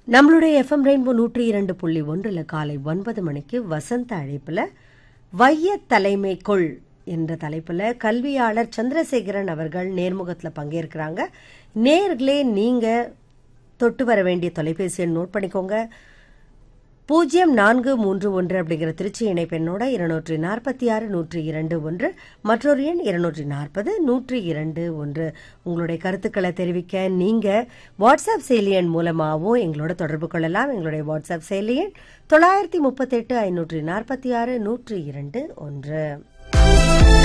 நம்மளுடைய FM rainbow நூற்றி இரண்டு புள்ளி ஒன்றில் காலை ஒன்பது மணிக்கு வசந்த அழைப்பில் வைய தலைமை கொள் என்ற தலைப்பில் கல்வியாளர் சந்திரசேகரன் அவர்கள் நேர்முகத்தில் பங்கேற்கிறாங்க நேர்களே நீங்கள் தொட்டு வர வேண்டிய தொலைபேசி எண் நோட் பண்ணிக்கோங்க பூஜ்ஜியம் நான்கு மூன்று ஒன்று அப்படிங்கிற திருச்சி இணைப்பெண்ணோட இருநூற்றி நாற்பத்தி ஆறு நூற்றி இரண்டு ஒன்று மற்றொரு எண் இருநூற்றி நாற்பது நூற்றி இரண்டு ஒன்று உங்களுடைய கருத்துக்களை தெரிவிக்க நீங்கள் வாட்ஸ்அப் செயலி எண் மூலமாகவும் எங்களோட தொடர்பு கொள்ளலாம் எங்களுடைய வாட்ஸ்அப் செயலி எண் தொள்ளாயிரத்தி முப்பத்தெட்டு ஐநூற்றி நாற்பத்தி ஆறு நூற்றி இரண்டு ஒன்று